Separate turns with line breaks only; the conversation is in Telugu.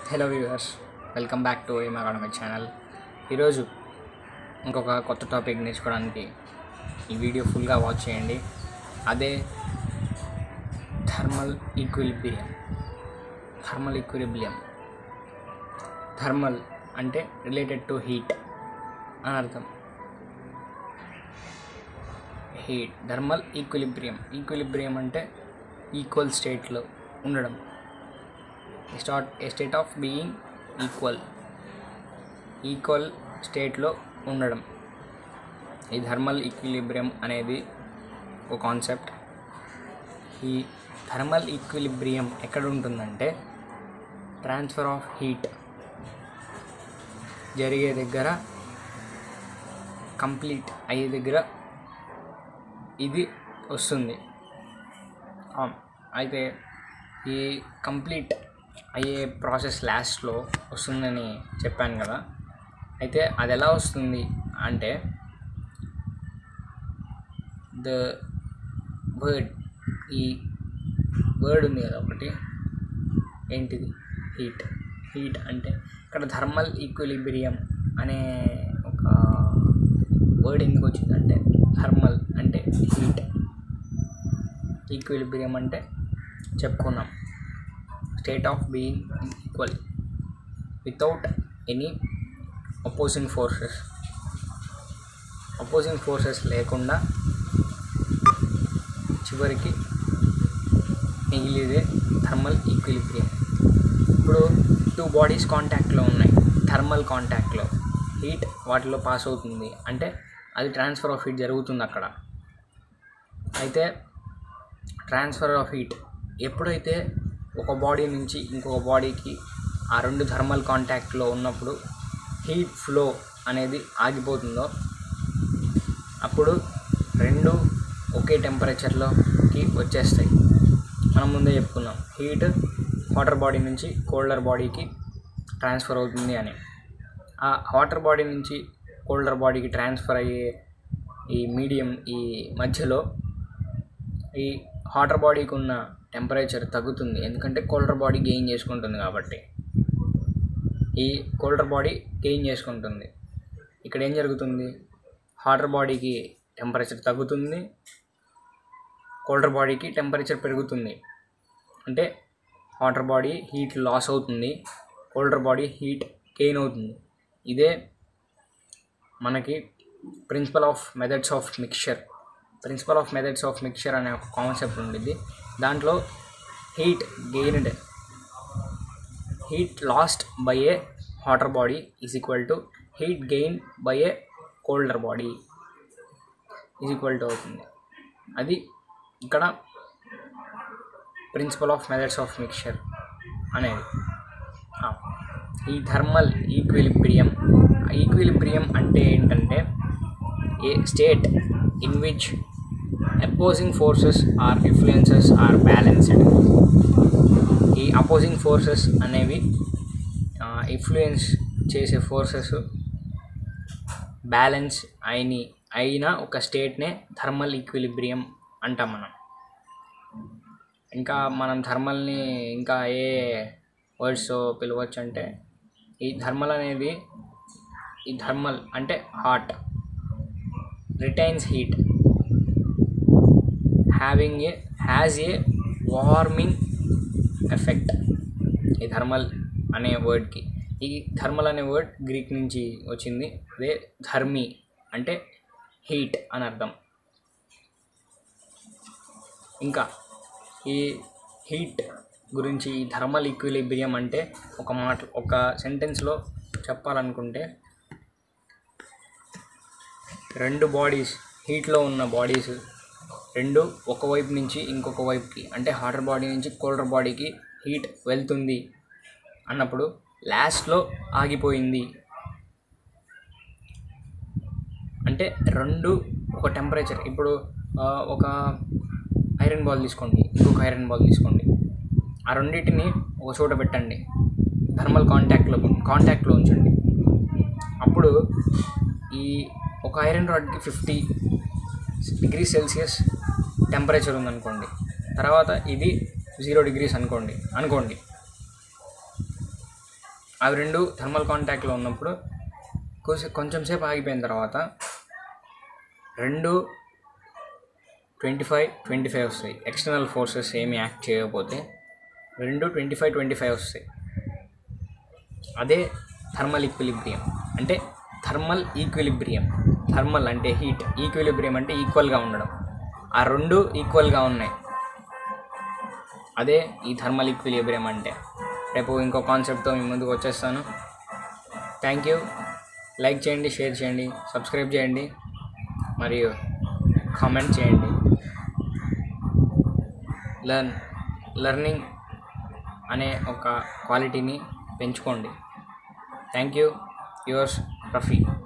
hello viewers welcome back to ఏం అకాడమిక్ ఛానల్ ఈరోజు ఇంకొక కొత్త టాపిక్ నేర్చుకోవడానికి ఈ వీడియో ఫుల్గా వాచ్ చేయండి అదే thermal equilibrium thermal equilibrium thermal అంటే రిలేటెడ్ టు హీట్ అని అర్థం హీట్ థర్మల్ ఈక్విలిబ్రియం ఈక్విలిబ్రియం అంటే ఈక్వల్ స్టేట్లో ఉండడం start a state of being equal equal స్టేట్లో ఉండడం ఈ థర్మల్ ఈక్విలిబ్రియం అనేది ఒక కాన్సెప్ట్ ఈ థర్మల్ ఈక్విలిబ్రియం ఎక్కడ ఉంటుందంటే ట్రాన్స్ఫర్ ఆఫ్ హీట్ జరిగే దగ్గర కంప్లీట్ అయ్యే దగ్గర ఇది వస్తుంది ఆ, అయితే ఈ కంప్లీట్ అయ్యే ప్రాసెస్ లాస్ట్లో వస్తుందని చెప్పాను కదా అయితే అది ఎలా వస్తుంది అంటే ద వర్డ్ ఈ వర్డ్ ఉంది కదా ఒకటి ఏంటిది హీట్ హీట్ అంటే ఇక్కడ థర్మల్ ఈక్విలిబ్రియం అనే ఒక వర్డ్ ఎందుకు వచ్చిందంటే థర్మల్ అంటే హీట్ ఈక్విలిబ్రియం అంటే చెప్పుకున్నాం state of being equal without any opposing forces opposing forces లేకుండా చివరికి మిగిలిదే థర్మల్ ఈక్విలిబ్రియం ఇప్పుడు టూ బాడీస్ కాంటాక్ట్లో ఉన్నాయి థర్మల్ కాంటాక్ట్లో హీట్ వాటిలో పాస్ అవుతుంది అంటే అది ట్రాన్స్ఫర్ ఆఫ్ హీట్ జరుగుతుంది అక్కడ అయితే ట్రాన్స్ఫర్ ఆఫ్ హీట్ ఎప్పుడైతే ఒక బాడీ నుంచి ఇంకొక బాడీకి ఆ రెండు థర్మల్ కాంటాక్ట్లో ఉన్నప్పుడు హీట్ ఫ్లో అనేది ఆగిపోతుందో అప్పుడు రెండు ఒకే టెంపరేచర్లోకి వచ్చేస్తాయి మనం ముందే చెప్పుకున్నాం హీట్ వాటర్ బాడీ నుంచి కోల్డర్ బాడీకి ట్రాన్స్ఫర్ అవుతుంది అని ఆ వాటర్ బాడీ నుంచి కోల్డర్ బాడీకి ట్రాన్స్ఫర్ అయ్యే ఈ మీడియం ఈ మధ్యలో ఈ హాటర్ బాడీకి ఉన్న టెంపరేచర్ తగ్గుతుంది ఎందుకంటే కోల్డర్ బాడీ గెయిన్ చేసుకుంటుంది కాబట్టి ఈ కోల్డర్ బాడీ గెయిన్ చేసుకుంటుంది ఇక్కడ ఏం జరుగుతుంది హాటర్ బాడీకి టెంపరేచర్ తగ్గుతుంది కోల్డర్ బాడీకి టెంపరేచర్ పెరుగుతుంది అంటే వాటర్ బాడీ హీట్ లాస్ అవుతుంది కోల్డర్ బాడీ హీట్ గెయిన్ అవుతుంది ఇదే మనకి principle of methods of mixture principle of methods of mixture అనే ఒక కాన్సెప్ట్ ఉండిద్ది దాంట్లో heat gained heat lost by a hotter body is equal to heat gain by a colder body is equal to అవుతుంది అది ఇక్కడ principle of methods of mixture అనేది ఆ, ఈ థర్మల్ ఈక్విలిబ్రియం ఈక్విలిబ్రియం అంటే ఏంటంటే a state in which opposing forces or influences are balanced ఈ అపోజింగ్ ఫోర్సెస్ అనేవి ఇన్ఫ్లుయెన్స్ చేసే ఫోర్సెస్ బ్యాలెన్స్ అయిన అయిన ఒక స్టేట్నే థర్మల్ ఈక్విలిబ్రియం అంటాం మనం ఇంకా మనం థర్మల్ని ఇంకా ఏ వర్డ్స్ పిలవచ్చు అంటే ఈ థర్మల్ అనేది ఈ థర్మల్ అంటే hot retains heat having a has a warming effect ఈ థర్మల్ అనే వర్డ్కి ఈ థర్మల్ అనే వర్డ్ గ్రీక్ నుంచి వచ్చింది అదే ధర్మి అంటే హీట్ అని అర్థం ఇంకా ఈ హీట్ గురించి ఈ థర్మల్ ఈక్విలిబ్రియం అంటే ఒక మాట ఒక సెంటెన్స్లో చెప్పాలనుకుంటే రెండు బాడీస్ హీట్లో ఉన్న బాడీస్ రెండు ఒక వైపు నుంచి ఇంకొక వైపుకి అంటే హాటర్ బాడీ నుంచి కోల్డర్ బాడీకి హీట్ వెళ్తుంది అన్నప్పుడు లాస్ట్లో ఆగిపోయింది అంటే రెండు ఒక టెంపరేచర్ ఇప్పుడు ఆ, ఒక ఐరన్ బాల్ తీసుకోండి ఇంకొక ఐరన్ బాల్ తీసుకోండి ఆ రెండింటిని ఒక చోట పెట్టండి థర్మల్ కాంటాక్ట్లో కాంటాక్ట్లో ఉంచండి అప్పుడు ఈ ఒక ఐరన్ రాడ్కి ఫిఫ్టీ డిగ్రీ సెల్సియస్ టెంపరేచర్ ఉందనుకోండి తర్వాత ఇది జీరో డిగ్రీస్ అనుకోండి అనుకోండి అవి రెండు థర్మల్ కాంటాక్ట్లో ఉన్నప్పుడు కొంచెం కొంచెం సేపు ఆగిపోయిన తర్వాత రెండు ట్వంటీ ఫైవ్ ట్వంటీ ఫైవ్ వస్తాయి ఎక్స్టర్నల్ ఫోర్సెస్ ఏమి యాక్ట్ చేయకపోతే రెండు ట్వంటీ ఫైవ్ ట్వంటీ ఫైవ్ వస్తాయి అదే థర్మల్ ఈక్విలిబ్రియం అంటే థర్మల్ ఈక్విలిబ్రియం థర్మల్ అంటే హీట్ ఈక్విలిబ్రియం అంటే ఈక్వల్గా ఉండడం ఆ రెండు ఈక్వల్గా ఉన్నాయి అదే ఈ థర్మల్ ఈక్విలిబ్రియం అంటే రేపు ఇంకో కాన్సెప్ట్తో మీ ముందుకు వచ్చేస్తాను థ్యాంక్ యూ లైక్ చేయండి షేర్ చేయండి సబ్స్క్రైబ్ చేయండి మరియు కామెంట్ చేయండి లర్న్ లెర్నింగ్ అనే ఒక క్వాలిటీని పెంచుకోండి థ్యాంక్ యూ యువర్స్ రఫీ